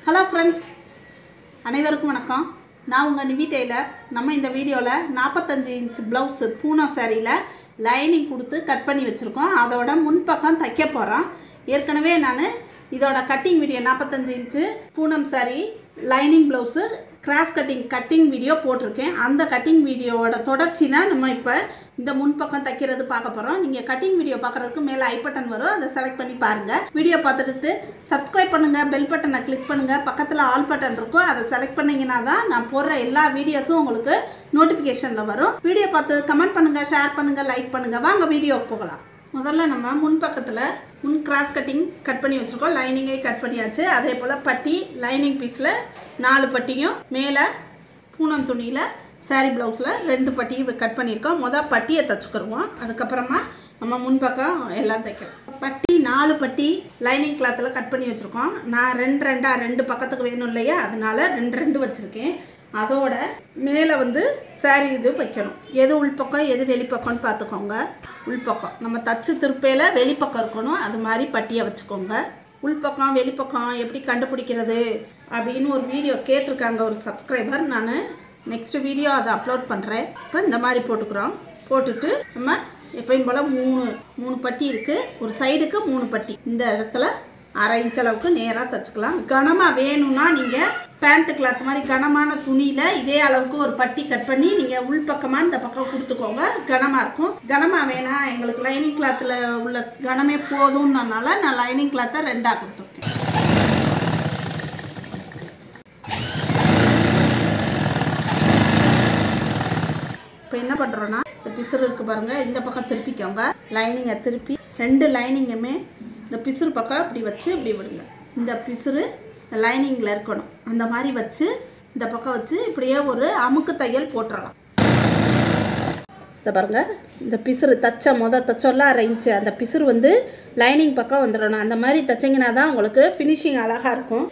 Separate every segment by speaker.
Speaker 1: hello friends அனைவருக்கும் வணக்கம் நான் உங்கள் நிவி டெய்லர் நம்ம இந்த வீடியோவில் நாற்பத்தஞ்சு இன்ச் ப்ளவுஸு பூனா சாரியில் லைனிங் கொடுத்து கட் பண்ணி வச்சுருக்கோம் அதோட முன்பக்கம் தைக்க போகிறோம் ஏற்கனவே நான் இதோட கட்டிங் வீடியோ நாற்பத்தஞ்சு inch Poonam sari lining blouse cross cutting cutting video போட்டிருக்கேன் அந்த கட்டிங் வீடியோவோட தொடர்ச்சி தான் நம்ம இப்போ இந்த முன்பக்கம் தைக்கிறது பார்க்க போகிறோம் நீங்கள் கட்டிங் வீடியோ பார்க்குறதுக்கு மேலே ஐ பட்டன் வரும் அதை செலக்ட் பண்ணி பாருங்கள் வீடியோ பார்த்துட்டு சப்ஸ்கிரைப் பண்ணுங்கள் பெல் பட்டனை கிளிக் பண்ணுங்கள் பக்கத்தில் ஆல் பட்டன் இருக்கும் அதை செலக்ட் பண்ணிங்கன்னா தான் நான் போடுற எல்லா வீடியோஸும் உங்களுக்கு நோட்டிஃபிகேஷனில் வரும் வீடியோ பார்த்து கமெண்ட் பண்ணுங்கள் ஷேர் பண்ணுங்கள் லைக் பண்ணுங்கள் வாங்க வீடியோக்கு போகலாம் முதல்ல நம்ம முன் பக்கத்தில் முன் கிராஸ் கட்டிங் கட் பண்ணி வச்சுருக்கோம் லைனிங்கை கட் பண்ணியாச்சு அதே போல் பட்டி லைனிங் பீஸில் நாலு பட்டியும் மேலே பூனம் துணியில் saree ப்ளவுஸில் ரெண்டு பட்டியும் கட் பண்ணியிருக்கோம் மொதல் பட்டியை தைச்சுக்கிருவோம் அதுக்கப்புறமா நம்ம முன்பக்கம் எல்லாம் தைக்கலாம் பட்டி நாலு பட்டி லைனிங் கிளாத்தில் கட் பண்ணி வச்சுருக்கோம் நான் ரெண்டு ரெண்டாக ரெண்டு பக்கத்துக்கு வேணும் இல்லையா அதனால ரெண்டு ரெண்டு வச்சுருக்கேன் அதோட மேலே வந்து saree இது வைக்கணும் எது உள்பக்கம் எது வெளிப்பக்கம்னு பார்த்துக்கோங்க உள்பக்கம் நம்ம தச்சு திருப்பையில் வெளிப்பக்கம் இருக்கணும் அது மாதிரி பட்டியை வச்சுக்கோங்க உள்பக்கம் வெளிப்பக்கம் எப்படி கண்டுபிடிக்கிறது அப்படின்னு ஒரு வீடியோ கேட்டிருக்காங்க ஒரு சப்ஸ்கிரைபர் நான் நெக்ஸ்ட் வீடியோ அதை அப்லோட் பண்ணுறேன் இப்போ இந்த மாதிரி போட்டுக்கிறோம் போட்டுட்டு நம்ம எப்பயும் போல் மூணு மூணு பட்டி இருக்குது ஒரு சைடுக்கு மூணு பட்டி இந்த இடத்துல அரை இன்ச் அளவுக்கு நேராக தச்சுக்கலாம் கனமாக வேணும்னா நீங்கள் பேண்ட் கிளாத் மாதிரி கனமான துணியில் இதே அளவுக்கு ஒரு பட்டி கட் பண்ணி நீங்கள் உள்பக்கமாக இந்த பக்கம் கொடுத்துக்கோங்க கனமாக இருக்கும் கனமாக வேணாம் எங்களுக்கு லைனிங் கிளாத்தில் உள்ள கனமே போதும்னால நான் லைனிங் கிளாத்தை ரெண்டாக கொடுத்துருக்கேன் இப்போ என்ன பண்ணுறோன்னா இந்த பிசுறு இருக்குது பாருங்கள் இந்த பக்கம் திருப்பிக்கோங்க லைனிங்கை திருப்பி ரெண்டு லைனிங்குமே இந்த பிசுறு பக்கம் இப்படி வச்சு இப்படி விடுங்க இந்த பிசுறு இந்த லைனிங்கில் இருக்கணும் அந்த மாதிரி வச்சு இந்த பக்கம் வச்சு இப்படியே ஒரு அமுக்கு தையல் போட்டுடலாம் இந்த பாருங்க இந்த பிசுறு தச்ச மொதல் தச்சோல்ல அரை இன்ச்சு அந்த பிசுறு வந்து லைனிங் பக்கம் வந்துடணும் அந்த மாதிரி தைச்சிங்கன்னா தான் உங்களுக்கு ஃபினிஷிங் அழகாக இருக்கும்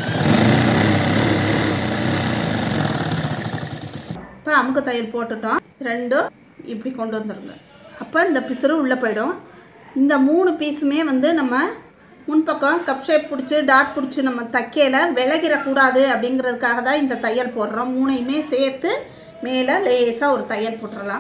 Speaker 1: இப்போ அமுக்கு தையல் போட்டுட்டோம் ரெண்டும் இப்படி கொண்டு வந்துருங்க அப்போ இந்த பிசுறு உள்ளே போயிடும் இந்த மூணு பீஸுமே வந்து நம்ம முன்பக்கம் கப் ஷேப் பிடிச்சி டாட் பிடிச்சி நம்ம தைக்கையில் விலகிடக்கூடாது அப்படிங்கிறதுக்காக தான் இந்த தையல் போடுறோம் மூணையுமே சேர்த்து மேலே லேசாக ஒரு தையல் போட்டுடலாம்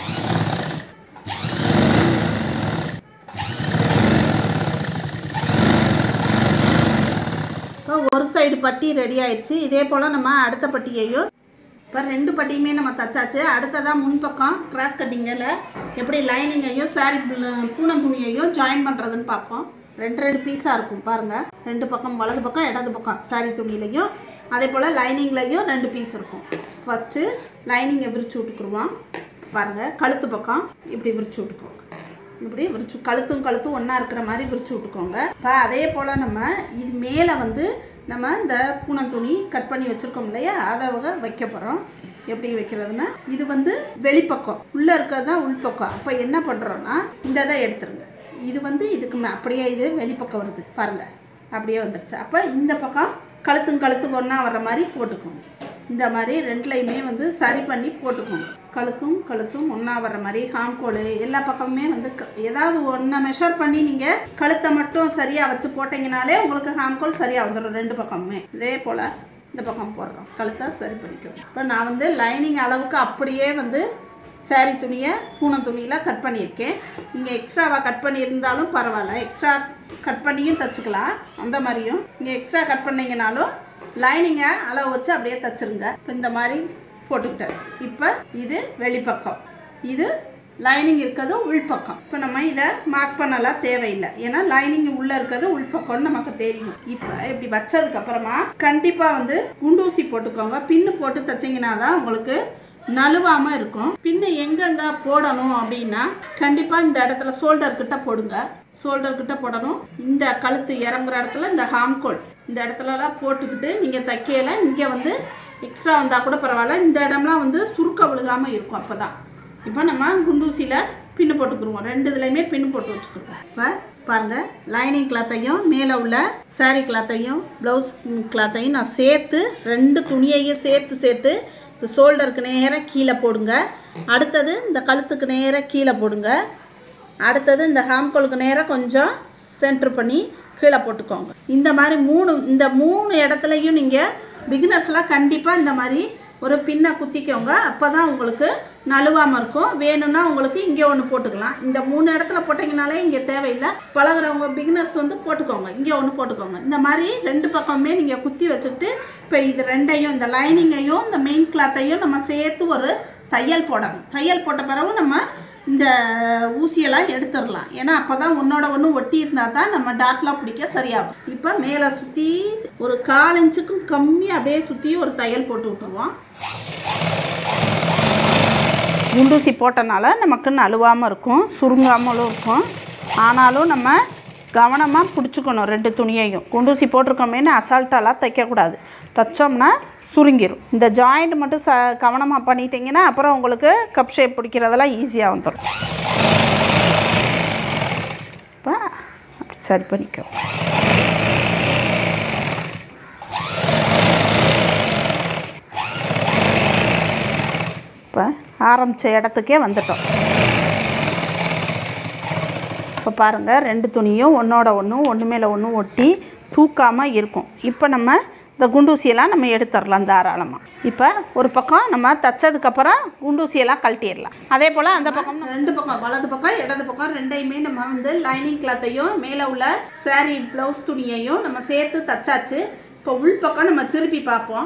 Speaker 1: இப்போ ஒரு சைடு பட்டி ரெடி ஆயிடுச்சு இதே போல் நம்ம அடுத்த பட்டியையும் இப்போ ரெண்டு பட்டியுமே நம்ம தச்சாச்சு அடுத்ததாக முன்பக்கம் கிராஸ் கட்டிங்கில் எப்படி லைனிங்கையும் சாரி பூனம் துணியையும் ஜாயின் பண்ணுறதுன்னு பார்ப்போம் ரெண்டு ரெண்டு பீஸாக இருக்கும் பாருங்கள் ரெண்டு பக்கம் வலது பக்கம் இடது பக்கம் சாரி துணியிலையும் அதே போல் லைனிங்லையும் ரெண்டு பீஸ் இருக்கும் ஃபஸ்ட்டு லைனிங்கை விரிச்சு விட்டுக்குருவோம் பாருங்கள் கழுத்து பக்கம் இப்படி விரிச்சு விட்டுக்குவோம் இப்படி விரிச்சு கழுத்தும் கழுத்தும் ஒன்றா இருக்கிற மாதிரி விரிச்சு விட்டுக்கோங்க இப்போ அதே போல் நம்ம இது மேலே வந்து நம்ம இந்த பூனம் துணி கட் பண்ணி வச்சுருக்கோம் இல்லையா அதை வக வைக்க போகிறோம் எப்படி வைக்கிறதுனா இது வந்து வெளிப்பக்கம் உள்ளே இருக்கிறது தான் உள்பக்கம் அப்போ என்ன பண்ணுறோன்னா இந்த இதை எடுத்துருங்க இது வந்து இதுக்கு மே- அப்படியே இது வெளிப்பக்கம் வருது பாருங்கள் அப்படியே வந்துருச்சு அப்போ இந்த பக்கம் கழுத்தும் கழுத்தும் ஒன்றா வர்ற மாதிரி போட்டுக்கோங்க இந்த மாதிரி ரெண்டுலையுமே வந்து சரி பண்ணி போட்டுக்கோங்க கழுத்தும் கழுத்தும் ஒன்றா வர்ற மாதிரி ஹாம்கோல் எல்லா பக்கமுமே வந்து க- ஏதாவது ஒன்றை மெஷர் பண்ணி நீங்கள் கழுத்தை மட்டும் சரியாக வச்சு போட்டிங்கனாலே உங்களுக்கு ஹாம்கோல் சரியாக வந்துடும் ரெண்டு பக்கமுமே இதே போல் இந்த பக்கம் போடுறோம் கழுத்தை சரி பண்ணிக்கோங்க இப்போ நான் வந்து லைனிங் அளவுக்கு அப்படியே வந்து saree துணியை பூனம் துணியில் கட் பண்ணியிருக்கேன் நீங்கள் எக்ஸ்ட்ராவாக கட் பண்ணியிருந்தாலும் பரவாயில்ல எக்ஸ்ட்ரா கட் பண்ணியும் தச்சுக்கலாம் அந்த மாதிரியும் நீங்கள் எக்ஸ்ட்ரா கட் பண்ணீங்கனாலும் லைனிங்கை அளவு வச்சு அப்படியே தச்சுருங்க இப்போ இந்த மாதிரி போட்டுக்கிட்டாச்சு இப்போ இது வெளிப்பக்கம் இது லைனிங் இருக்கிறது உள்பக்கம் இப்போ நம்ம இதை மார்க் பண்ணலாம் தேவையில்லை ஏன்னா லைனிங் உள்ளே இருக்கிறது உள்பக்கம்னு நமக்கு தெரியும் இப்போ இப்படி வச்சதுக்கு அப்புறமா கண்டிப்பாக வந்து குண்டூசி போட்டுக்கோங்க பின்னு போட்டு தைச்சிங்கன்னா தான் உங்களுக்கு நழுவாமல் இருக்கும் பின்னு எங்கெங்க போடணும் அப்படின்னா கண்டிப்பாக இந்த இடத்துல ஷோல்டர் கிட்ட போடுங்க ஷோல்டர் கிட்ட போடணும் இந்த கழுத்து இறங்குற இடத்துல இந்த ஹாம்கோல் இந்த இடத்துலலாம் போட்டுக்கிட்டு நீங்கள் தைக்கையில் இங்கே வந்து எக்ஸ்ட்ரா வந்தால் கூட பரவாயில்ல இந்த இடம்லாம் வந்து சுருக்க விழுகாமல் இருக்கும் அப்போ தான் இப்போ நம்ம குண்டூசியில் பின்னு போட்டுக்குருவோம் ரெண்டு இதுலையுமே பின்னு போட்டு வச்சுக்கிருவோம் இப்போ பாருங்கள் லைனிங் கிளாத்தையும் மேலே உள்ள saree கிளாத்தையும் ப்ளவுஸ் கிளாத்தையும் நான் சேர்த்து ரெண்டு துணியையும் சேர்த்து சேர்த்து இந்த ஷோல்டருக்கு நேராக கீழே போடுங்க அடுத்தது இந்த கழுத்துக்கு நேராக கீழே போடுங்க அடுத்தது இந்த ஹாம்கோலுக்கு நேராக கொஞ்சம் சென்டர் பண்ணி கீழே போட்டுக்கோங்க இந்த மாதிரி மூணு இந்த மூணு இடத்துலையும் நீங்கள் பிகினர்ஸ்லாம் கண்டிப்பாக இந்த மாதிரி ஒரு பின்னை குத்திக்கோங்க அப்போ தான் உங்களுக்கு நழுவாமல் இருக்கும் வேணும்னா உங்களுக்கு இங்கே ஒன்று போட்டுக்கலாம் இந்த மூணு இடத்துல போட்டிங்கனாலே இங்கே தேவையில்லை பழகுறவங்க பிகினர்ஸ் வந்து போட்டுக்கோங்க இங்கே ஒன்று போட்டுக்கோங்க இந்த மாதிரி ரெண்டு பக்கமே நீங்கள் குத்தி வச்சுட்டு இப்போ இது ரெண்டையும் இந்த லைனிங்கையும் இந்த மெயின் கிளாத்தையும் நம்ம சேர்த்து ஒரு தையல் போடணும் தையல் போட்ட பிறகு நம்ம இந்த ஊசியெல்லாம் எடுத்துடலாம் ஏன்னா அப்போ தான் ஒன்றோட ஒன்று ஒட்டி இருந்தால் தான் நம்ம டாட்லாம் பிடிக்க சரியாகும் இப்போ மேலே சுற்றி ஒரு கால் இன்ச்சுக்கும் கம்மி அப்படியே சுற்றி ஒரு தையல் போட்டு விட்டுருவோம் குண்டூசி போட்டனால நமக்கு நழுவாமல் இருக்கும் சுருங்காமலும் இருக்கும் ஆனாலும் நம்ம கவனமாக பிடிச்சிக்கணும் ரெண்டு துணியையும் குண்டூசி போட்டிருக்கோமேனு அசால்ட்டாலாம் தைக்கக்கூடாது தைச்சோம்னா சுருங்கிரும் இந்த ஜாயிண்ட் மட்டும் ச கவனமாக பண்ணிட்டீங்கன்னா அப்புறம் உங்களுக்கு கப் ஷேப் பிடிக்கிறதெல்லாம் ஈஸியாக வந்துடும் இப்போ அப்படி சரி பண்ணிக்கோ இப்போ ஆரம்பித்த இடத்துக்கே வந்துட்டோம் இப்போ பாருங்கள் ரெண்டு துணியும் ஒன்றோட ஒன்று ஒன்று மேலே ஒன்று ஒட்டி தூக்காமல் இருக்கும் இப்போ நம்ம இந்த குண்டூசியெல்லாம் நம்ம எடுத்துடலாம் தாராளமாக இப்போ ஒரு பக்கம் நம்ம தைச்சதுக்கப்புறம் குண்டூசியெல்லாம் கழட்டிடலாம் அதே போல் அந்த பக்கம் ரெண்டு பக்கம் வலது பக்கம் இடது பக்கம் ரெண்டையுமே நம்ம வந்து லைனிங் கிளாத்தையும் மேலே உள்ள saree ப்ளவுஸ் துணியையும் நம்ம சேர்த்து தைச்சாச்சு இப்போ உள் பக்கம் நம்ம திருப்பி பார்ப்போம்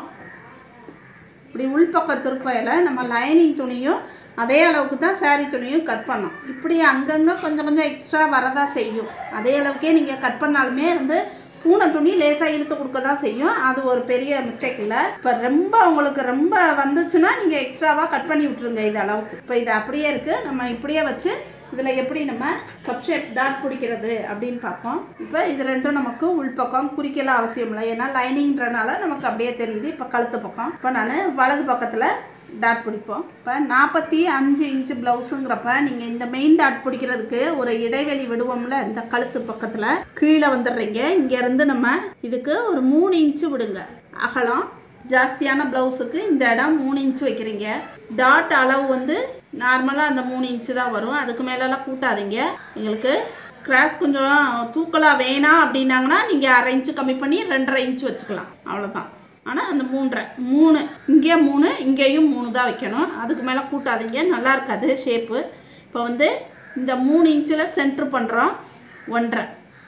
Speaker 1: இப்படி உள்பக்க திருப்பையில் நம்ம லைனிங் துணியும் அதே அளவுக்கு தான் saree துணியும் கட் பண்ணோம் இப்படி அங்கங்கே கொஞ்சம் கொஞ்சம் எக்ஸ்ட்ரா வரதான் செய்யும் அதே அளவுக்கே நீங்கள் கட் பண்ணாலுமே வந்து பூனை துணி லேசாக இழுத்து கொடுக்க தான் செய்யும் அது ஒரு பெரிய மிஸ்டேக் இல்லை இப்போ ரொம்ப உங்களுக்கு ரொம்ப வந்துச்சுன்னா நீங்கள் எக்ஸ்ட்ராவாக கட் பண்ணி விட்ருங்க இது அளவுக்கு இப்போ இது அப்படியே இருக்குது நம்ம இப்படியே வச்சு இதில் எப்படி நம்ம கப் ஷேப் டாட் பிடிக்கிறது அப்படின்னு பார்ப்போம் இப்போ இது ரெண்டும் நமக்கு உள்பக்கம் குறிக்கலாம் அவசியம் இல்லை ஏன்னா லைனிங்ன்றனால நமக்கு அப்படியே தெரியுது இப்போ கழுத்து பக்கம் இப்போ நான் வலது பக்கத்தில் டாட் பிடிப்போம் இப்போ நாற்பத்தி அஞ்சு இன்ச்சு ப்ளவுஸுங்கிறப்ப நீங்கள் இந்த மெயின் டாட் பிடிக்கிறதுக்கு ஒரு இடைவெளி விடுவோம்ல இந்த கழுத்து பக்கத்தில் கீழே வந்துடுறீங்க இங்கேருந்து நம்ம இதுக்கு ஒரு மூணு இன்ச்சு விடுங்க அகலம் ஜாஸ்தியான ப்ளவுஸுக்கு இந்த இடம் மூணு இன்ச்சு வைக்கிறீங்க டாட் அளவு வந்து நார்மலாக அந்த மூணு இன்ச்சு தான் வரும் அதுக்கு மேலெல்லாம் கூட்டாதீங்க எங்களுக்கு கிராஸ் கொஞ்சம் தூக்கலாக வேணாம் அப்படின்னாங்கன்னா நீங்கள் அரை இன்ச்சு கம்மி பண்ணி ரெண்டரை இன்ச்சு வச்சுக்கலாம் அவ்வளோதான் ஆனால் அந்த மூன்றரை மூணு இங்கே மூணு இங்கேயும் மூணு தான் வைக்கணும் அதுக்கு மேலே கூட்டாதீங்க நல்லா இருக்காது ஷேப்பு இப்போ வந்து இந்த மூணு இன்ச்சில் சென்ட்ரு பண்ணுறோம் ஒன்றரை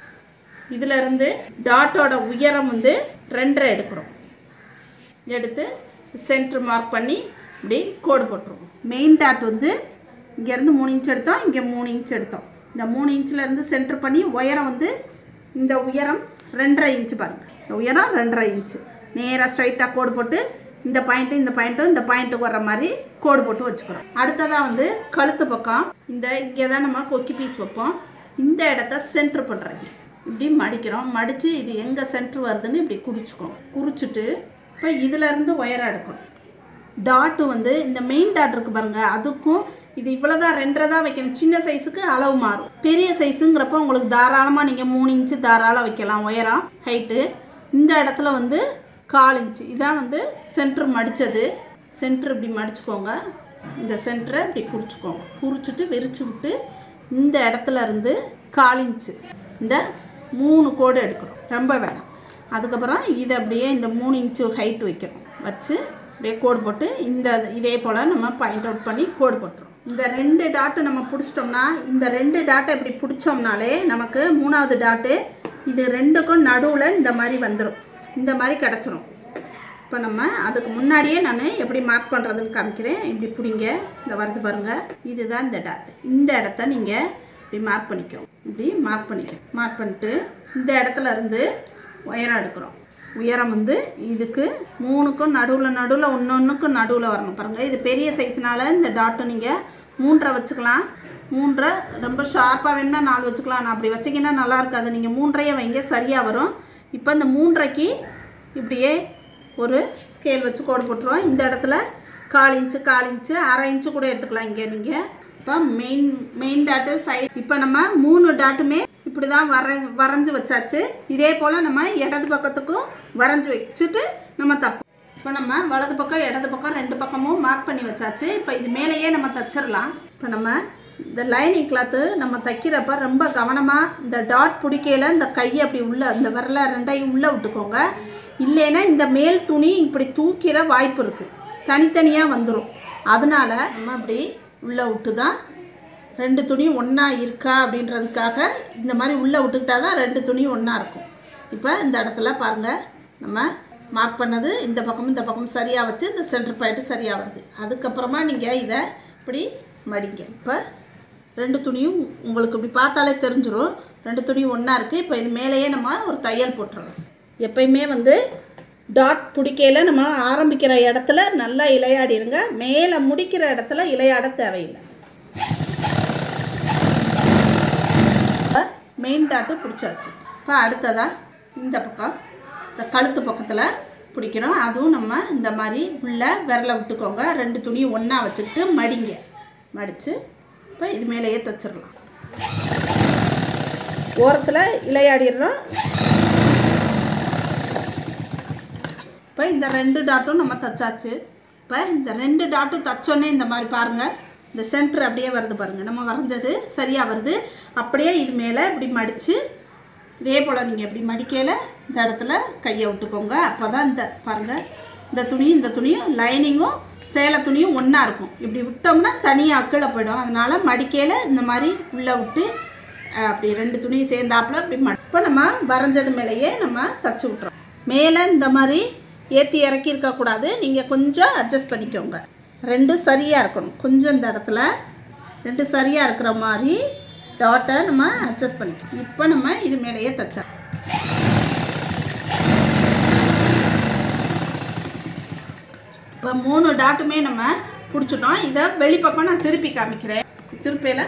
Speaker 1: இதிலிருந்து டாட்டோட உயரம் வந்து ரெண்டரை எடுக்கிறோம் எடுத்து சென்ட்ரு மார்க் பண்ணி இப்படி கோடு போட்டுருவோம் மெயின் டாட் வந்து இங்கேருந்து மூணு இன்ச் எடுத்தோம் இங்கே மூணு இன்ச் எடுத்தோம் இந்த மூணு இன்ச்சிலேருந்து சென்ட்ரு பண்ணி உயரம் வந்து இந்த உயரம் ரெண்டரை இன்ச்சு பாருங்க இந்த உயரம் ரெண்டரை இன்ச்சு நேராக ஸ்ட்ரைட்டாக கோடு போட்டு இந்த பாயிண்ட்டு இந்த பாயிண்ட்டும் இந்த பாயிண்ட்டுக்கு வர்ற மாதிரி கோடு போட்டு வச்சுக்கிறோம் அடுத்ததாக வந்து கழுத்து பக்கம் இந்த இங்கே தான் நம்ம கொக்கி பீஸ் வைப்போம் இந்த இடத்த சென்ட்ரு பண்ணுறீங்க இப்படி மடிக்கிறோம் மடித்து இது எங்கே சென்ட்ரு வருதுன்னு இப்படி குறிச்சிக்கோம் குறிச்சிட்டு இப்போ இதிலேருந்து உயரம் எடுக்கணும் டாட்டு வந்து இந்த மெயின் டாட் இருக்கு பாருங்க அதுக்கும் இது இவ்வளோதான் ரெண்டரை தான் வைக்கணும் சின்ன சைஸுக்கு அளவு மாறும் பெரிய சைஸுங்கிறப்ப உங்களுக்கு தாராளமாக நீங்கள் மூணு இன்ச்சு தாராளம் வைக்கலாம் உயரம் ஹைட்டு இந்த இடத்துல வந்து கால் இன்ச்சு இதான் வந்து சென்ட்ரு மடித்தது சென்ட்ரு இப்படி மடிச்சுக்கோங்க இந்த சென்டரை இப்படி குறிச்சிக்கோங்க குறிச்சிட்டு விரிச்சு விட்டு இந்த இடத்துல இருந்து கால் இன்ச்சு இந்த மூணு கோடு எடுக்கிறோம் ரொம்ப வேணாம் அதுக்கப்புறம் இதை அப்படியே இந்த மூணு இன்ச்சு ஹைட் வைக்கிறோம் வச்சு அப்படியே கோடு போட்டு இந்த இதே போல் நம்ம பாயிண்ட் அவுட் பண்ணி கோடு போட்டுரும் இந்த ரெண்டு டாட்டு நம்ம பிடிச்சிட்டோம்னா இந்த ரெண்டு டாட்டை இப்படி பிடிச்சோம்னாலே நமக்கு மூணாவது டாட்டு இது ரெண்டுக்கும் நடுவில் இந்த மாதிரி வந்துடும் இந்த மாதிரி கிடச்சிரும் இப்போ நம்ம அதுக்கு முன்னாடியே நான் எப்படி மார்க் பண்ணுறதுன்னு காமிக்கிறேன் இப்படி பிடிங்க இந்த வருது பாருங்கள் இதுதான் இந்த டாட் இந்த இடத்த நீங்கள் இப்படி மார்க் பண்ணிக்கோ இப்படி மார்க் பண்ணிக்க மார்க் பண்ணிட்டு இந்த இடத்துல இருந்து உயரம் எடுக்கிறோம் உயரம் வந்து இதுக்கு மூணுக்கும் நடுவில் நடுவில் ஒன்று ஒன்றுக்கும் நடுவில் வரணும் பாருங்கள் இது பெரிய சைஸ்னால இந்த டாட்டை நீங்கள் மூன்றரை வச்சுக்கலாம் மூன்றரை ரொம்ப ஷார்ப்பாக வேணும்னா நாலு வச்சுக்கலாம் நான் அப்படி வச்சிங்கன்னா நல்லா இருக்காது நீங்கள் மூன்றையே வைங்க சரியாக வரும் இப்போ இந்த மூன்றரைக்கு இப்படியே ஒரு ஸ்கேல் வச்சு கோடு போட்டுருவோம் இந்த இடத்துல கால் இன்ச்சு கால் இன்ச்சு அரை இன்ச்சு கூட எடுத்துக்கலாம் இங்கே நீங்கள் இப்போ மெயின் மெயின் டாட்டு சைடு இப்போ நம்ம மூணு டாட்டுமே இப்படி தான் வர வரைஞ்சி வச்சாச்சு இதே போல் நம்ம இடது பக்கத்துக்கும் வரைஞ்சி வச்சுட்டு நம்ம தப்போம் இப்போ நம்ம வலது பக்கம் இடது பக்கம் ரெண்டு பக்கமும் மார்க் பண்ணி வச்சாச்சு இப்போ இது மேலேயே நம்ம தச்சிடலாம் இப்போ நம்ம இந்த லைனிங் கிளாத்து நம்ம தைக்கிறப்ப ரொம்ப கவனமாக இந்த டாட் பிடிக்கையில் இந்த கையை அப்படி உள்ளே இந்த விரல ரெண்டையும் உள்ளே விட்டுக்கோங்க இல்லைன்னா இந்த மேல் துணி இப்படி தூக்கிற வாய்ப்பு இருக்குது தனித்தனியாக வந்துடும் அதனால நம்ம இப்படி உள்ளே விட்டு தான் ரெண்டு துணியும் ஒன்றா இருக்கா அப்படின்றதுக்காக இந்த மாதிரி உள்ளே விட்டுக்கிட்டா தான் ரெண்டு துணியும் ஒன்றா இருக்கும் இப்போ இந்த இடத்துல பாருங்கள் நம்ம மார்க் பண்ணது இந்த பக்கமும் இந்த பக்கம் சரியாக வச்சு இந்த சென்டர் பாயிண்ட்டு சரியாக வருது அதுக்கப்புறமா நீங்கள் இதை இப்படி மடிங்க இப்போ ரெண்டு துணியும் உங்களுக்கு இப்படி பார்த்தாலே தெரிஞ்சிரும் ரெண்டு துணியும் ஒன்றா இருக்குது இப்போ இது மேலேயே நம்ம ஒரு தையல் போட்டுறோம் எப்பயுமே வந்து டாட் பிடிக்கையில் நம்ம ஆரம்பிக்கிற இடத்துல நல்லா இலையாடிருங்க மேலே முடிக்கிற இடத்துல இலையாட தேவையில்லை மெயின் டாட்டு பிடிச்சாச்சு இப்போ அடுத்ததாக இந்த பக்கம் இந்த கழுத்து பக்கத்தில் பிடிக்கிறோம் அதுவும் நம்ம இந்த மாதிரி உள்ள விரலை விட்டுக்கோங்க ரெண்டு துணியும் ஒன்றா வச்சுக்கிட்டு மடிங்க மடித்து இப்போ இது மேலேயே தைச்சிடலாம் ஓரத்தில் இலையாடிடுறோம் இப்போ இந்த ரெண்டு டாட்டும் நம்ம தச்சாச்சு இப்போ இந்த ரெண்டு டாட்டும் தச்சோன்னே இந்த மாதிரி பாருங்கள் இந்த சென்டர் அப்படியே வருது பாருங்கள் நம்ம வரைஞ்சது சரியாக வருது அப்படியே இது மேலே இப்படி மடித்து இதே போல் நீங்கள் இப்படி மடிக்கையில் இந்த இடத்துல கையை விட்டுக்கோங்க அப்போ தான் இந்த பாருங்கள் இந்த துணியும் இந்த துணியும் லைனிங்கும் சேலை துணியும் ஒன்றா இருக்கும் இப்படி விட்டோம்னா தனியாக கீழே போயிடும் அதனால் மடிக்கையில் இந்த மாதிரி உள்ளே விட்டு அஹ், அப்படி ரெண்டு துணியும் சேர்ந்தாப்புல இப்படி மடி இப்போ நம்ம வரைஞ்சது மேலேயே நம்ம தச்சு விட்றோம் மேலே இந்த மாதிரி ஏற்றி இறக்கி இருக்கக்கூடாது நீங்கள் கொஞ்சம் அட்ஜஸ்ட் பண்ணிக்கோங்க ரெண்டும் சரியாக இருக்கணும் கொஞ்சம் இந்த இடத்துல ரெண்டும் சரியாக இருக்கிற மாதிரி டாட்டை நம்ம அட்ஜஸ்ட் பண்ணிக்கணும் இப்போ நம்ம இது மேலேயே தைச்சா இப்போ மூணு டாட்டுமே நம்ம பிடிச்சிட்டோம் இதை வெளிப்பக்கம் நான் திருப்பி காமிக்கிறேன் திருப்பியில்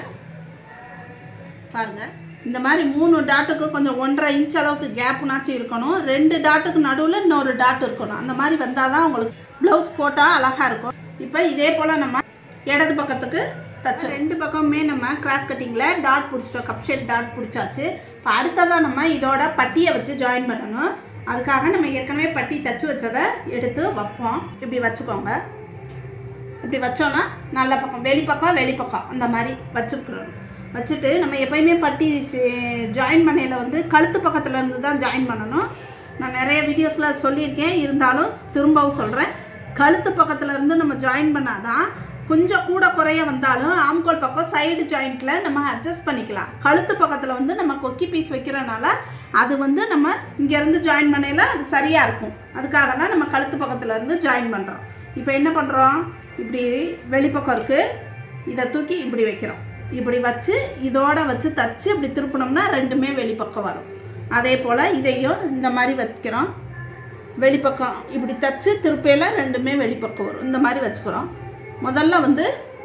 Speaker 1: பாருங்க இந்த மாதிரி மூணு டாட்டுக்கு கொஞ்சம் ஒன்றரை இன்ச் அளவுக்கு கேப்புனாச்சும் இருக்கணும் ரெண்டு டாட்டுக்கு நடுவில் இன்னொரு டாட் இருக்கணும் அந்த மாதிரி வந்தால் தான் உங்களுக்கு ப்ளவுஸ் போட்டால் அழகாக இருக்கும் இப்போ இதே போல் நம்ம இடது பக்கத்துக்கு தச்சோம் ரெண்டு பக்கமுமே நம்ம கிராஸ் கட்டிங்கில் டாட் பிடிச்சிட்டோம் கப் ஷேப் டாட் பிடிச்சாச்சு இப்போ அடுத்ததாக நம்ம இதோட பட்டியை வச்சு ஜாயின் பண்ணணும் அதுக்காக நம்ம ஏற்கனவே பட்டி தச்சு வச்சதை எடுத்து வைப்போம் இப்படி வச்சுக்கோங்க இப்படி வச்சோன்னா நல்ல பக்கம் வெளிப்பக்கம் வெளிப்பக்கம் அந்த மாதிரி வச்சுக்கிறோம் வச்சுட்டு நம்ம எப்பயுமே பட்டி ஜாயின் பண்ணையில் வந்து கழுத்து பக்கத்தில் இருந்து தான் ஜாயின் பண்ணணும் நான் நிறைய வீடியோஸில் சொல்லியிருக்கேன் இருந்தாலும் திரும்பவும் சொல்கிறேன் கழுத்து பக்கத்தில் இருந்து நம்ம ஜாயின் பண்ணாதான் கொஞ்சம் கூட குறைய வந்தாலும் ஆம்கோல் பக்கம் சைடு ஜாயிண்ட்டில் நம்ம அட்ஜஸ்ட் பண்ணிக்கலாம் கழுத்து பக்கத்தில் வந்து நம்ம கொக்கி பீஸ் வைக்கிறனால அது வந்து நம்ம இங்கேருந்து ஜாயின் பண்ணையில் அது சரியாக இருக்கும் அதுக்காக தான் நம்ம கழுத்து பக்கத்தில் இருந்து ஜாயின் பண்ணுறோம் இப்போ என்ன பண்ணுறோம் இப்படி வெளிப்பக்கம் இருக்குது இதை தூக்கி இப்படி வைக்கிறோம் இப்படி வச்சு இதோட வச்சு தச்சு இப்படி திருப்பினோம்னா ரெண்டுமே வெளிப்பக்கம் வரும் அதே போல் இதையும் இந்த மாதிரி வைக்கிறோம் வெளிப்பக்கம் இப்படி தச்சு திருப்பையில் ரெண்டுமே வெளிப்பக்கம் வரும் இந்த மாதிரி வச்சுக்கிறோம் முதல்ல வந்து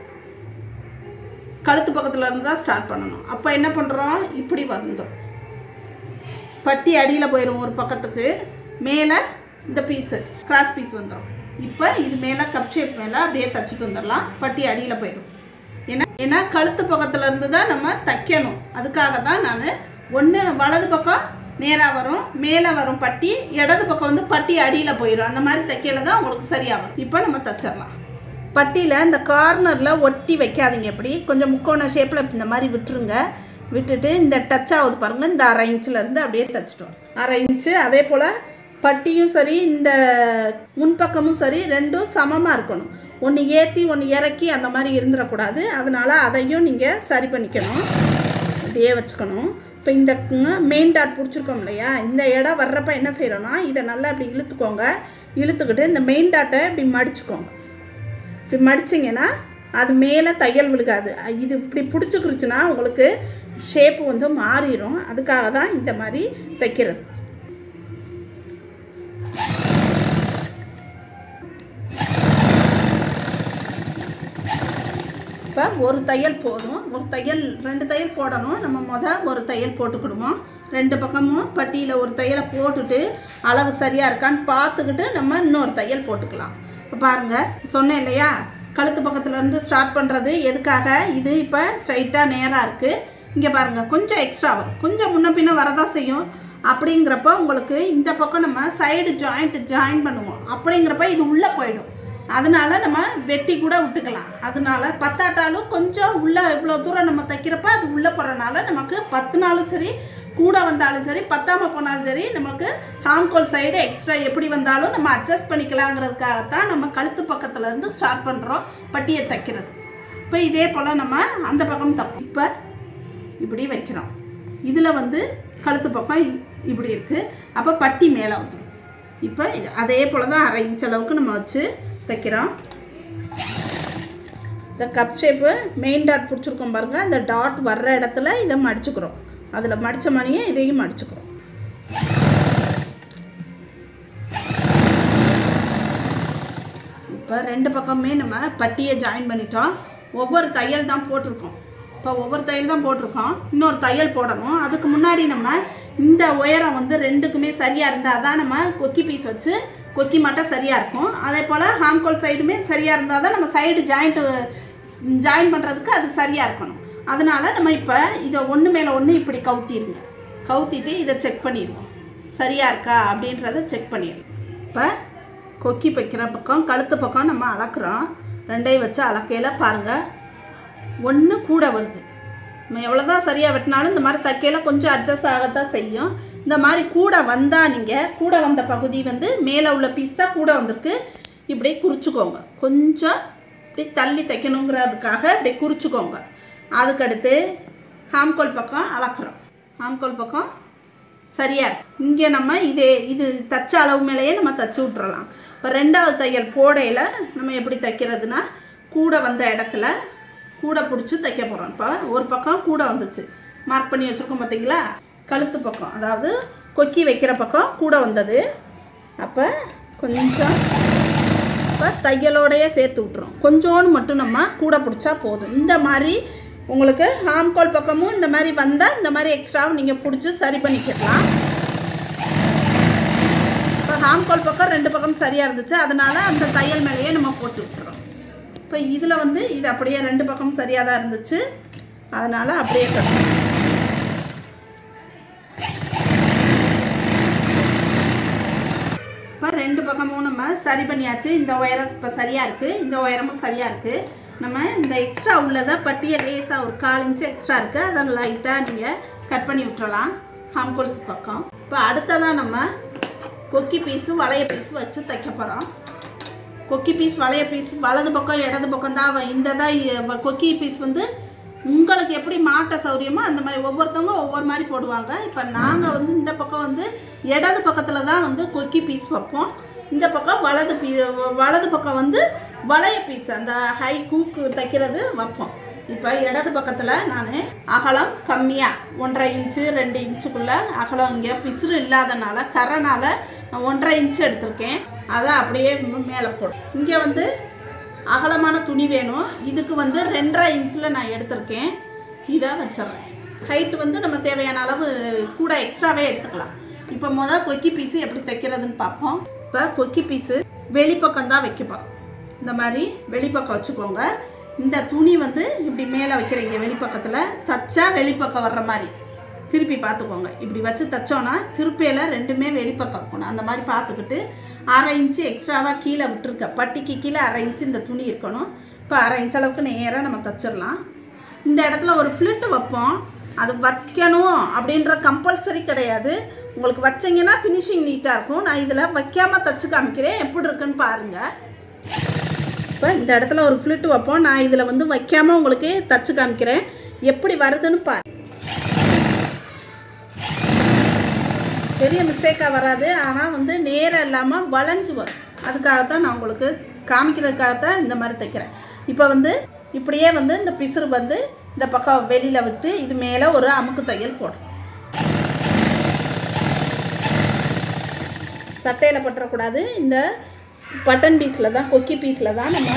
Speaker 1: கழுத்து பக்கத்தில் இருந்து தான் ஸ்டார்ட் பண்ணணும் அப்போ என்ன பண்ணுறோம் இப்படி வந்துடும் பட்டி அடியில் போயிடும் ஒரு பக்கத்துக்கு மேலே இந்த பீஸு கிராஸ் பீஸ் வந்துடும் இப்போ இது மேலே கப் ஷேப் மேலே அப்படியே தச்சுட்டு வந்துடலாம் பட்டி அடியில் போயிடும் ஏன்னா ஏன்னா கழுத்து பக்கத்தில் இருந்து தான் நம்ம தைக்கணும் அதுக்காக தான் நான் ஒன்று வலது பக்கம் நேராக வரும் மேலே வரும் பட்டி இடது பக்கம் வந்து பட்டி அடியில் போயிடும் அந்த மாதிரி தைக்கல தான் உங்களுக்கு சரியாக வரும் இப்போ நம்ம தச்சிடலாம் பட்டியில் இந்த கார்னரில் ஒட்டி வைக்காதீங்க எப்படி கொஞ்சம் முக்கோண ஷேப்பில் இந்த மாதிரி விட்டுருங்க விட்டுட்டு இந்த டச் ஆகுது பாருங்கள் இந்த அரை இன்ச்சில் இருந்து அப்படியே தச்சிட்டோம் அரை இன்ச்சு அதே போல் பட்டியும் சரி இந்த முன்பக்கமும் சரி ரெண்டும் சமமாக இருக்கணும் ஒன்று ஏற்றி ஒன்று இறக்கி அந்த மாதிரி இருந்துடக்கூடாது அதனால் அதையும் நீங்கள் சரி பண்ணிக்கணும் அப்படியே வச்சுக்கணும் இப்போ இந்த மெயின் டாட் பிடிச்சிருக்கோம் இல்லையா இந்த இடம் வர்றப்ப என்ன செய்கிறோன்னா இதை நல்லா இப்படி இழுத்துக்கோங்க இழுத்துக்கிட்டு இந்த மெயின் டாட்டை இப்படி மடிச்சுக்கோங்க இப்படி மடிச்சிங்கன்னா அது மேலே தையல் விழுகாது அ- இது இப்படி பிடிச்சிக்கிருச்சுன்னா உங்களுக்கு ஷேப்பு வந்து மாறிடும் அதுக்காக தான் இந்த மாதிரி தைக்கிறது இப்போ ஒரு தையல் போதும் ஒரு தையல் ரெண்டு தையல் போடணும் நம்ம முத ஒரு தையல் போட்டுக்கிடுவோம் ரெண்டு பக்கமும் பட்டியில் ஒரு தையலை போட்டுட்டு அளவு சரியாக இருக்கான்னு பார்த்துக்கிட்டு நம்ம இன்னொரு தையல் போட்டுக்கலாம் இப்போ பாருங்கள் சொன்னேன் இல்லையா கழுத்து பக்கத்துல இருந்து ஸ்டார்ட் பண்ணுறது எதுக்காக இது இப்போ ஸ்ட்ரைட்டாக நேராக இருக்குது இங்கே பாருங்கள் கொஞ்சம் எக்ஸ்ட்ரா வரும் கொஞ்சம் முன்ன பின்ன வரதான் செய்யும் அப்படிங்கிறப்ப உங்களுக்கு இந்த பக்கம் நம்ம சைடு ஜாயிண்ட் ஜாயின் பண்ணுவோம் அப்படிங்கிறப்ப இது உள்ளே போயிடும் அதனால நம்ம வெட்டி கூட விட்டுக்கலாம் அதனால பத்தாட்டாலும் கொஞ்சம் உள்ளே இவ்வளோ தூரம் நம்ம தைக்கிறப்ப அது உள்ளே போகிறனால நமக்கு பத்து நாளும் சரி கூட வந்தாலும் சரி பத்தாம போனாலும் சரி நமக்கு ஹாம்கோல் சைடு எக்ஸ்ட்ரா எப்படி வந்தாலும் நம்ம அட்ஜஸ்ட் பண்ணிக்கலாங்கிறதுக்காகத்தான் நம்ம கழுத்து பக்கத்துல இருந்து ஸ்டார்ட் பண்ணுறோம் பட்டியை தைக்கிறது இப்போ இதே போல் நம்ம அந்த பக்கம் தப்போம் இப்போ இப்படி வைக்கிறோம் இதில் வந்து கழுத்து பக்கம் இ- இப்படி இருக்குது அப்போ பட்டி மேலே வந்துடும் இப்போ இது அதே போல் தான் அரை இன்ச் அளவுக்கு நம்ம வச்சு தைக்கிறோம் இந்த கப் ஷேப்பு மெயின் டாட் பிடிச்சிருக்கோம் பாருங்கள் இந்த டாட் வர்ற இடத்துல இதை மடிச்சுக்கிறோம் அதில் மடித்த மணியை இதையும் மடிச்சுக்கிறோம் இப்போ ரெண்டு பக்கமே நம்ம பட்டியை ஜாயின் பண்ணிட்டோம் ஒவ்வொரு தையல் தான் போட்டிருக்கோம் இப்போ ஒவ்வொரு தையல் தான் போட்டிருக்கோம் இன்னொரு தையல் போடணும் அதுக்கு முன்னாடி நம்ம இந்த உயரம் வந்து ரெண்டுக்குமே சரியாக இருந்தால் தான் நம்ம கொக்கி பீஸ் வச்சு கொக்கி மட்டும் சரியாக இருக்கும் அதே போல் ஹாம்கோல் சைடுமே சரியாக இருந்தால் தான் நம்ம சைடு ஜாயிண்ட்டு ஜாயின் பண்ணுறதுக்கு அது சரியாக இருக்கணும் அதனால நம்ம இப்போ இதை ஒன்று மேலே ஒன்று இப்படி கவுத்திடுங்க கவுத்திட்டு இதை செக் பண்ணிடுவோம் சரியாக இருக்கா அப்படின்றத செக் பண்ணிடுவோம் இப்போ கொக்கி வைக்கிற பக்கம் கழுத்து பக்கம் நம்ம அளக்குறோம் ரெண்டையும் வச்சு அளக்கையில் பாருங்கள் ஒன்று கூட வருது நம்ம எவ்வளோதான் சரியாக வெட்டினாலும் இந்த மாதிரி தைக்கையில் கொஞ்சம் அட்ஜஸ்ட் ஆகத்தான் செய்யும் இந்த மாதிரி கூட வந்தால் நீங்கள் கூட வந்த பகுதி வந்து மேலே உள்ள பீஸ் தான் கூட வந்திருக்கு இப்படி குறிச்சிக்கோங்க கொஞ்சம் இப்படி தள்ளி தைக்கணுங்கிறதுக்காக இப்படி குறிச்சிக்கோங்க அதுக்கடுத்து ஹாம்கோல் பக்கம் அளக்குறோம் ஹாம்கோல் பக்கம் சரியா இருக்கு இங்கே நம்ம இதே இது தச்ச அளவு மேலேயே நம்ம தச்சு விட்றலாம் இப்போ ரெண்டாவது தையல் போடையில் நம்ம எப்படி தைக்கிறதுனா கூட வந்த இடத்துல கூட பிடிச்சி தைக்க போகிறோம் இப்போ ஒரு பக்கம் கூட வந்துச்சு மார்க் பண்ணி வச்சுருக்கோம் பார்த்தீங்களா கழுத்து பக்கம் அதாவது கொக்கி வைக்கிற பக்கம் கூட வந்தது அப்போ கொஞ்சம் இப்போ தையலோடையே சேர்த்து விட்றோம் கொஞ்சோண்டு மட்டும் நம்ம கூட பிடிச்சா போதும் இந்த மாதிரி உங்களுக்கு ஆம்கோல் பக்கமும் இந்த மாதிரி வந்தால் இந்த மாதிரி எக்ஸ்ட்ராவும் நீங்கள் பிடிச்சி சரி பண்ணிக்கலாம் இப்போ ஆம்கோல் பக்கம் ரெண்டு பக்கம் சரியாக இருந்துச்சு அதனால அந்த தையல் மேலேயே நம்ம போட்டு விட்டுறோம் இப்போ இதில் வந்து இது அப்படியே ரெண்டு பக்கம் சரியாக தான் இருந்துச்சு அதனால் அப்படியே கட்டணும் இப்போ ரெண்டு பக்கமும் நம்ம சரி பண்ணியாச்சு இந்த உயரம் இப்போ சரியாக இருக்குது இந்த உயரமும் சரியாக இருக்குது நம்ம இந்த எக்ஸ்ட்ரா உள்ளதை பட்டியை லேசாக ஒரு கால் இன்ச்சு எக்ஸ்ட்ரா இருக்குது அதை லைட்டாக நீங்கள் கட் பண்ணி விட்டுறலாம் ஹாம்கோல்ஸ் பக்கம் இப்போ அடுத்ததாக நம்ம கொக்கி பீஸு வளைய பீஸு வச்சு தைக்க போகிறோம் கொக்கி பீஸ் வளைய பீஸ் வலது பக்கம் இடது பக்கம் தான் வ- இந்த தான் இ- கொக்கி பீஸ் வந்து உங்களுக்கு எப்படி மாட்ட சௌரியமோ அந்த மாதிரி ஒவ்வொருத்தவங்க ஒவ்வொரு மாதிரி போடுவாங்க இப்போ நாங்கள் வந்து இந்த பக்கம் வந்து இடது பக்கத்தில் தான் வந்து கொக்கி பீஸ் வைப்போம் இந்த பக்கம் வலது பீ வலது பக்கம் வந்து வளைய பீஸ் அந்த ஹை கூக்கு தைக்கிறது வைப்போம் இப்போ இடது பக்கத்தில் நான் அகலம் கம்மியாக ஒன்றரை இன்ச்சு ரெண்டு இன்ச்சுக்குள்ளே அகலம் இங்கே பிசுறு இல்லாதனால கரைனால நான் ஒன்றரை இன்ச்சு எடுத்திருக்கேன் அதை அப்படியே மேலே போடும் இங்கே வந்து அகலமான துணி வேணும் இதுக்கு வந்து ரெண்டரை இன்ச்சில் நான் எடுத்திருக்கேன் இதை வச்சிடுறேன் ஹைட் வந்து நம்ம தேவையான அளவு கூட எக்ஸ்ட்ராவே எடுத்துக்கலாம் இப்போ மொதல் கொக்கி பீஸு எப்படி தைக்கிறதுன்னு பார்ப்போம் இப்போ கொக்கி பீஸு வெளிப்பக்கம் தான் வைக்க போகிறோம் இந்த மாதிரி வெளிப்பக்கம் வச்சுக்கோங்க இந்த துணி வந்து இப்படி மேலே வைக்கிறீங்க வெளிப்பக்கத்தில் தச்சா வெளிப்பக்கம் வர்ற மாதிரி திருப்பி பார்த்துக்கோங்க இப்படி வச்சு தைச்சோன்னா திருப்பையில் ரெண்டுமே வெளிப்பக்கம் இருக்கணும் அந்த மாதிரி பார்த்துக்கிட்டு அரை இன்ச்சு எக்ஸ்ட்ராவாக கீழே விட்டுருக்க பட்டிக்கு கீழே அரை இன்ச்சு இந்த துணி இருக்கணும் இப்போ அரை இன்ச் அளவுக்கு நேராக நம்ம தச்சிடலாம் இந்த இடத்துல ஒரு ஃப்ளிட்டு வைப்போம் அது வைக்கணும் அப்படின்ற கம்பல்சரி கிடையாது உங்களுக்கு வச்சீங்கன்னா ஃபினிஷிங் நீட்டாக இருக்கும் நான் இதில் வைக்காமல் தச்சு காமிக்கிறேன் எப்படி இருக்குன்னு பாருங்கள் இப்போ இந்த இடத்துல ஒரு ஃப்ளிட்டு வைப்போம் நான் இதில் வந்து வைக்காமல் உங்களுக்கு தச்சு காமிக்கிறேன் எப்படி வருதுன்னு பாரு பெரிய மிஸ்டேக்காக வராது ஆனால் வந்து நேரம் இல்லாமல் வளைஞ்சு வரும் அதுக்காகத்தான் நான் உங்களுக்கு காமிக்கிறதுக்காகத்தான் இந்த மாதிரி தைக்கிறேன் இப்போ வந்து இப்படியே வந்து இந்த பிசுறு வந்து இந்த பக்கம் வெளியில் விட்டு இது மேலே ஒரு அமுக்கு தையல் போடும் சட்டையில் பற்றக்கூடாது இந்த பட்டன் பீஸில் தான் கொக்கி பீஸில் தான் நம்ம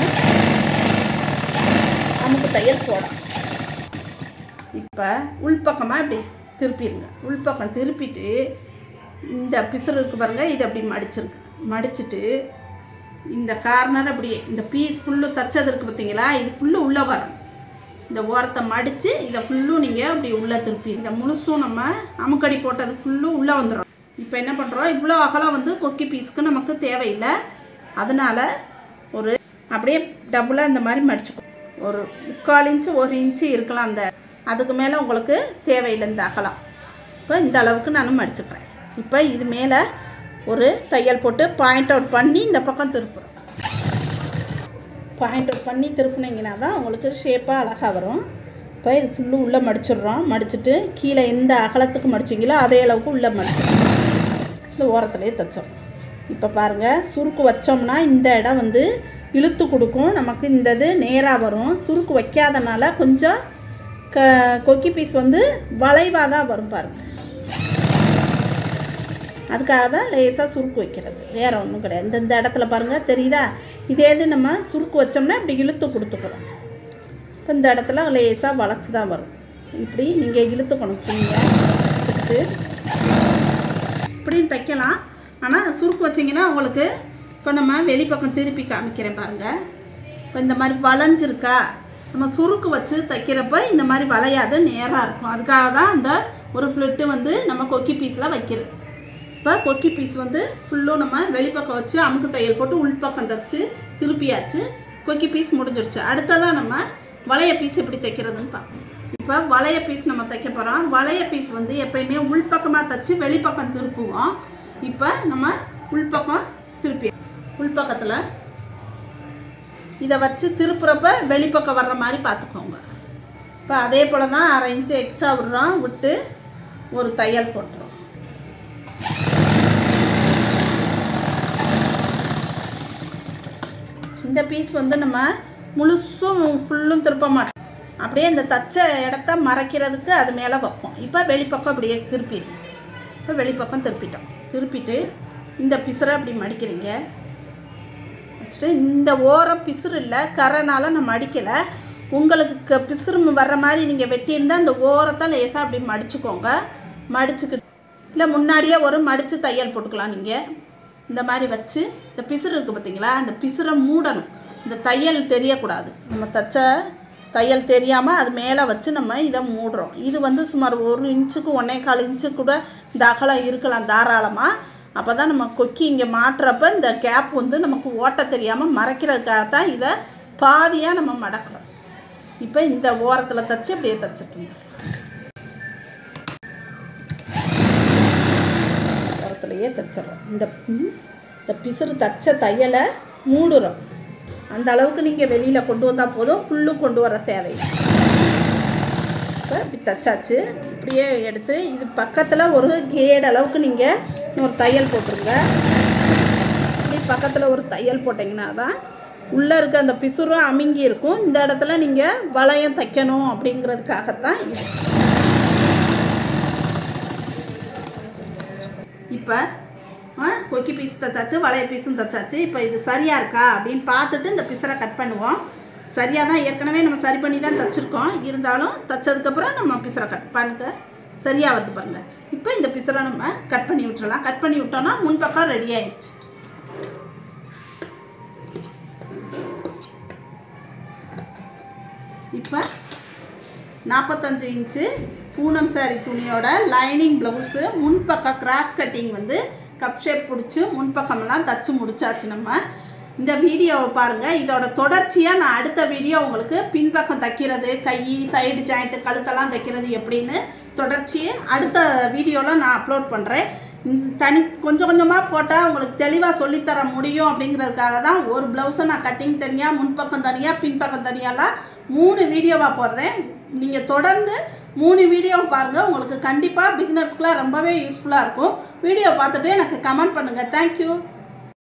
Speaker 1: அமுக்கு தையல் போடணும் இப்போ உள்பக்கமாக இப்படி திருப்பிடுங்க உள்பக்கம் திருப்பிட்டு இந்த பிசுறு இருக்கு பாருங்க இது அப்படி மடிச்சிருக்கு மடிச்சிட்டு இந்த கார்னர் அப்படியே இந்த பீஸ் ஃபுல்லு தச்சது இருக்குது பார்த்தீங்களா இது ஃபுல்லு உள்ளே வரணும் இந்த ஓரத்தை மடித்து இதை ஃபுல்லும் நீங்கள் அப்படி உள்ளே திருப்பி இந்த முழுசும் நம்ம அமுக்கடி போட்டது ஃபுல்லும் உள்ளே வந்துடும் இப்போ என்ன பண்ணுறோம் இவ்வளோ அகலம் வந்து கொக்கி பீஸ்க்கு நமக்கு தேவையில்லை அதனால் ஒரு அப்படியே டபுளாக இந்த மாதிரி மடிச்சுக்கோ ஒரு முக்கால் இன்ச்சு ஒரு இன்ச்சு இருக்கலாம் அந்த அதுக்கு மேலே உங்களுக்கு தேவையில்லை இந்த அகலம் இப்போ இந்த அளவுக்கு நான் மடிச்சுக்கிறேன் இப்போ இது மேலே ஒரு தையல் போட்டு பாயிண்ட் அவுட் பண்ணி இந்த பக்கம் திருப்புறோம் பாயிண்ட் அவுட் பண்ணி திருப்புனீங்கன்னா தான் உங்களுக்கு ஷேப்பாக அழகாக வரும் இப்போ இது ஃபுல்லு உள்ளே மடிச்சிடுறோம் மடிச்சுட்டு கீழே எந்த அகலத்துக்கு மடிச்சிங்களோ அதே அளவுக்கு உள்ளே மடிச்சிடும் இந்த ஓரத்துலேயே தைச்சோம் இப்போ பாருங்கள் சுருக்கு வச்சோம்னா இந்த இடம் வந்து இழுத்து கொடுக்கும் நமக்கு இந்த இது நேராக வரும் சுருக்கு வைக்காதனால கொஞ்சம் க கொக்கி பீஸ் வந்து வளைவாக தான் வரும் பாருங்கள் அதுக்காக தான் லேசாக சுருக்கு வைக்கிறது வேறு ஒன்றும் கிடையாது இந்த இந்த இடத்துல பாருங்கள் தெரியுதா இதே இது நம்ம சுருக்கு வச்சோம்னா இப்படி இழுத்து கொடுத்துக்கிறோம் இப்போ இந்த இடத்துல லேசாக வளைச்சி தான் வரும் இப்படி நீங்கள் இழுத்துக்கணும் துணியை இழுத்துக்கிட்டு இப்படியும் தைக்கலாம் ஆனால் சுருக்கு வச்சிங்கன்னா உங்களுக்கு இப்போ நம்ம வெளிப்பக்கம் திருப்பி காமிக்கிறேன் பாருங்கள் இப்போ இந்த மாதிரி வளைஞ்சிருக்கா நம்ம சுருக்கு வச்சு தைக்கிறப்ப இந்த மாதிரி வளையாது நேராக இருக்கும் அதுக்காக தான் அந்த ஒரு ஃப்ளிட்டு வந்து நம்ம கொக்கி பீஸில் வைக்கிறது இப்போ கொக்கி பீஸ் வந்து ஃபுல்லும் நம்ம வெளிப்பக்கம் வச்சு அமுக்கு தையல் போட்டு உள்பக்கம் தைச்சு திருப்பியாச்சு கொக்கி பீஸ் முடிஞ்சிருச்சு அடுத்ததாக நம்ம வளைய பீஸ் எப்படி தைக்கிறதுன்னு பார்ப்போம் இப்போ வளைய பீஸ் நம்ம தைக்க போகிறோம் வளைய பீஸ் வந்து எப்பயுமே உள்பக்கமாக தைச்சு வெளிப்பக்கம் திருப்புவோம் இப்போ நம்ம உள்பக்கம் திருப்பி உள்பக்கத்தில் இதை வச்சு திருப்புறப்ப வெளிப்பக்கம் வர்ற மாதிரி பார்த்துக்கோங்க இப்போ அதே போல் தான் அரை இன்ச்சு எக்ஸ்ட்ரா விடுறோம் விட்டு ஒரு தையல் போட்டுரும் இந்த பீஸ் வந்து நம்ம முழுசும் ஃபுல்லும் திருப்ப மாட்டோம் அப்படியே இந்த தச்ச இடத்த மறைக்கிறதுக்கு அது மேலே வைப்போம் இப்போ வெளிப்பக்கம் அப்படியே திருப்பிடுவோம் இப்போ வெளிப்பக்கம் திருப்பிட்டோம் திருப்பிட்டு இந்த பிசுரை அப்படி மடிக்கிறீங்க வச்சுட்டு இந்த ஓரம் பிசுறு இல்லை கரைனால நான் மடிக்கலை உங்களுக்கு க- பிசுறு வர்ற மாதிரி நீங்கள் வெட்டியிருந்தால் இந்த ஓரத்தை லேசாக அப்படி மடிச்சுக்கோங்க மடிச்சுக்கிட்டு இல்லை முன்னாடியே ஒரு மடித்து தையல் போட்டுக்கலாம் நீங்கள் இந்த மாதிரி வச்சு இந்த பிசுறு இருக்குது பார்த்தீங்களா அந்த பிசுரை மூடணும் இந்த தையல் தெரியக்கூடாது நம்ம தச்ச தையல் தெரியாமல் அது மேலே வச்சு நம்ம இதை மூடுறோம் இது வந்து சுமார் ஒரு இன்ச்சுக்கு ஒன்றே கால் இன்ச்சு கூட இந்த அகலம் இருக்கலாம் தாராளமாக அப்போ தான் நம்ம கொக்கி இங்கே மாட்டுறப்ப இந்த கேப் வந்து நமக்கு ஓட்ட தெரியாமல் மறைக்கிறதுக்காக தான் இதை பாதியாக நம்ம மடக்கிறோம் இப்போ இந்த ஓரத்தில் தச்சு அப்படியே தச்சுக்கணும் ஓரத்துலையே தச்சிடறோம் இந்த ம், இந்த பிசுறு தச்ச தையலை மூடுறோம் அந்த அளவுக்கு நீங்கள் வெளியில் கொண்டு வந்தால் போதும் ஃபுல்லும் கொண்டு வர தேவையில்லை இப்போ இப்படி தச்சாச்சு இப்படியே எடுத்து இது பக்கத்தில் ஒரு கேடு அளவுக்கு நீங்கள் ஒரு தையல் போட்டுருங்க இப்படி பக்கத்தில் ஒரு தையல் போட்டிங்கன்னா தான் உள்ளே இருக்க அந்த பிசுறும் அமுங்கி இருக்கும் இந்த இடத்துல நீங்கள் வளையம் தைக்கணும் அப்படிங்கிறதுக்காகத்தான் இது இப்போ கொக்கி பீஸ் தச்சாச்சு வளைய பீஸும் தச்சாச்சு இப்போ இது சரியாக இருக்கா அப்படின்னு பார்த்துட்டு இந்த பிசரை கட் பண்ணுவோம் சரியாக தான் ஏற்கனவே நம்ம சரி பண்ணி தான் தச்சுருக்கோம் இருந்தாலும் தச்சதுக்கப்புறம் நம்ம பிசரை கட் பண்ணுங்க சரியாக வருது பாருங்கள் இப்போ இந்த பிசரை நம்ம கட் பண்ணி விட்டுறலாம் கட் பண்ணி விட்டோம்னா முன்பக்கம் ரெடி ஆயிடுச்சு இப்போ நாற்பத்தஞ்சு இன்ச்சு பூனம் சாரி துணியோட லைனிங் ப்ளவுஸு முன்பக்கம் கிராஸ் கட்டிங் வந்து கப் ஷேப் பிடிச்சி முன்பக்கமெல்லாம் தச்சு முடிச்சாச்சு நம்ம இந்த வீடியோவை பாருங்கள் இதோட தொடர்ச்சியாக நான் அடுத்த வீடியோ உங்களுக்கு பின்பக்கம் தைக்கிறது கை சைடு ஜாயிண்ட்டு கழுத்தெல்லாம் தைக்கிறது எப்படின்னு தொடர்ச்சி அடுத்த வீடியோவில் நான் அப்லோட் பண்ணுறேன் தனி கொஞ்சம் கொஞ்சமாக போட்டால் உங்களுக்கு தெளிவாக சொல்லித்தர முடியும் அப்படிங்கிறதுக்காக தான் ஒரு ப்ளவுஸை நான் கட்டிங் தனியாக முன்பக்கம் தனியாக பின்பக்கம் தனியாலாம் மூணு வீடியோவாக போடுறேன் நீங்கள் தொடர்ந்து மூணு வீடியோ பாருங்கள் உங்களுக்கு கண்டிப்பாக பிகினர்ஸ்க்குலாம் ரொம்பவே யூஸ்ஃபுல்லாக இருக்கும் வீடியோ பார்த்துட்டு எனக்கு கமெண்ட் பண்ணுங்கள் தேங்க்யூ